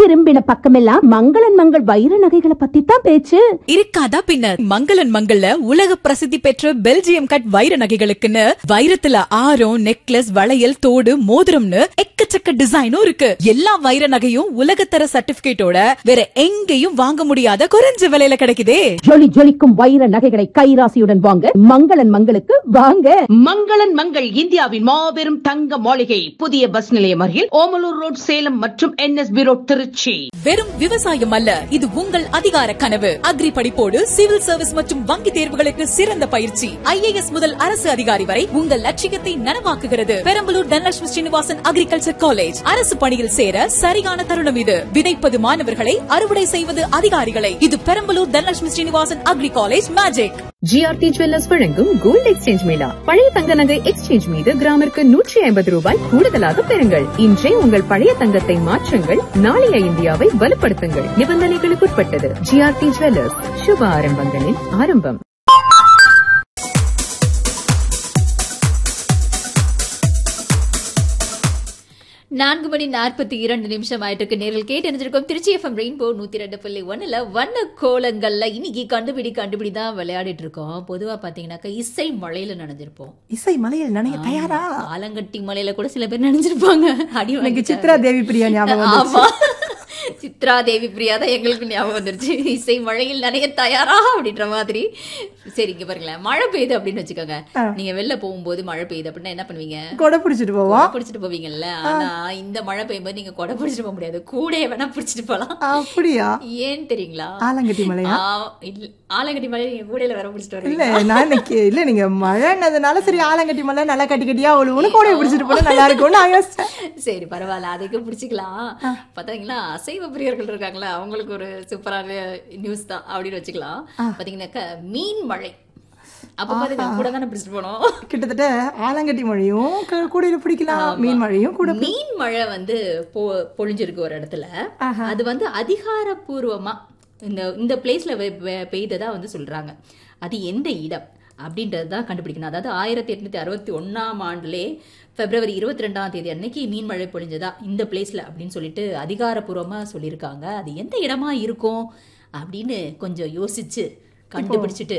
திரும்பின பக்கமெல்லாம் மங்களன் மங்கள் வைர நகைகளை பத்தி தான் பேச்சு இருக்காதா பின்ன மங்களன் மங்கள்ல உலக பிரசித்தி பெற்ற பெல்ஜியம் கட் வைர நகைகளுக்குன்னு வைரத்துல ஆரம் நெக்லஸ் வளையல் தோடு மோதிரம்னு எக்கச்சக்க டிசைனும் இருக்கு எல்லா வைர நகையும் உலகத்தர சர்டிபிகேட்டோட வேற எங்கேயும் வாங்க முடியாத குறைஞ்ச விலையில கிடைக்குதே ஜொலி ஜொலிக்கும் வைர நகைகளை கைராசியுடன் வாங்க மங்களன் மங்களுக்கு வாங்க மங்களன் மங்கள் இந்தியாவின் மாபெரும் தங்க மாளிகை புதிய பஸ் நிலையம் அருகில் ஓமலூர் ரோட் சேலம் மற்றும் என்எஸ்பி ரோட் திருச்சி வெறும் விவசாயம் அல்ல இது உங்கள் அதிகார கனவு அக்ரி படிப்போடு சிவில் சர்வீஸ் மற்றும் வங்கி தேர்வுகளுக்கு சிறந்த பயிற்சி ஐஏஎஸ் முதல் அரசு அதிகாரி வரை உங்கள் லட்சியத்தை நனவாக்குகிறது பெரம்பலூர் தனலட்சுமி ஸ்ரீனிவாசன் அக்ரிகல்ச்சர் காலேஜ் அரசு பணியில் சேர சரியான தருணம் இது விதைப்பது மாணவர்களை அறுவடை செய்வது அதிகாரிகளை இது Perambalur Dhanalakshmi Srinivasan agri college magic GRT jewellers வழங்கும் கோல்டு எக்ஸ்சேஞ்ச் மேளா பழைய தங்க நகை எக்ஸ்சேஞ்ச் மீது கிராமிற்கு நூற்றி ஐம்பது ரூபாய் கூடுதலாக பெறுங்கள் இன்றே உங்கள் பழைய தங்கத்தை மாற்றுங்கள் நாளைய இந்தியாவை வலுப்படுத்துங்கள் நிபந்தனைகளுக்குட்பட்டது ஜிஆர்டி ஜுவல்லர்ஸ் சுப ஆரம்பங்களின் ஆரம்பம் நான்கு மணி நாற்பத்தி இரண்டு நிமிஷம் ஆயிட்டு நேரில் கேட்டு தெரிஞ்சிருக்கோம் திருச்சி எஃப்எம் ரெயின்போ நூத்தி ரெண்டு புள்ளி ஒண்ணுல வண்ண கோலங்கள்ல இன்னைக்கு கண்டுபிடி கண்டுபிடி தான் விளையாடிட்டு இருக்கோம் பொதுவா பாத்தீங்கன்னாக்கா இசை மழையில நனைஞ்சிருப்போம் இசை மலையில் நனைய தயாரா ஆலங்கட்டி மலையில கூட சில பேர் நனைஞ்சிருப்பாங்க அடி எனக்கு வாங்கிட்டாங்க. சித்ரா தேவி பிரியா ஞாபகம் வந்துச்சு. ஆமா சித்ரா தேவி பிரியா தான் எங்களுக்கு ஞாபகம் வந்துருச்சு இசை மழையில் நனைய தயாரா அப்படின்ற மாதிரி சரி இங்க பாருங்களேன் மழை பெய்யுது அப்படின்னு வச்சுக்கோங்க நீங்க வெளில போகும்போது மழை பெய்யுது அப்படின்னா என்ன பண்ணுவீங்க கொடை பிடிச்சிட்டு போவோம் பிடிச்சிட்டு போவீங்கல்ல ஆனா இந்த மழை பெய்யும்போது நீங்க கொடை பிடிச்சிட்டு போக முடியாது கூடையே வேணா பிடிச்சிட்டு போலாம் அப்படியா ஏன் தெரியுங்களா ஆலங்கட்டி மலையா ஆ, இல்ல ஆலங்கட்டி மலை நீங்க கூடையில வேற பிடிச்சிட்டு இல்ல வருவீங்க நான் இன்னைக்கு இல்ல நீங்க மழைன்னதுனால சரி ஆலங்கட்டி மலை நல்லா கட்டி கட்டியா ஒழுவுன்னு கோடையை பிடிச்சிட்டு போனா நல்லா இருக்கும்னு நான் யோசிச்சேன் சரி பரவாயில்ல அதுக்கு பிடிச்சிக்கலாம் பாத்தீங்களா அசைவ பிரியர்கள் இருக்காங்களா அவங்களுக்கு ஒரு சூப்பரான நியூஸ் தான் அப்படின்னு வச்சுக்கலாம் பாத்தீங்கன்னாக்கா மீன் மழை அப்ப பாத்தீங்கன்னா கூட தானே பிடிச்சிட்டு போனோம் கிட்டத்தட்ட ஆலங்கட்டி மழையும் க- கூடையில பிடிக்கலாம் மீன் மழையும் கூட மீன் மழை வந்து பொ பொழிஞ்சிருக்கு ஒரு இடத்துல அது வந்து அதிகாரப்பூர்வமா இந்த இந்த பிளேஸ்ல பெய்ததா வந்து சொல்றாங்க அது எந்த இடம் அப்படின்றது தான் கண்டுபிடிக்கணும் அதாவது ஆயிரத்தி எட்நூத்தி அறுபத்தி ஒன்னாம் ஆண்டுலே பிப்ரவரி இருபத்தி ரெண்டாம் தேதி அன்னைக்கு மீன் மழை பொழிஞ்சதா இந்த பிளேஸ்ல அப்படின்னு சொல்லிட்டு அதிகாரப்பூர்வமா சொல்லியிருக்காங்க அது எந்த இடமா இருக்கும் அப்படின்னு கொஞ்சம் யோசிச்சு கண்டுபிடிச்சிட்டு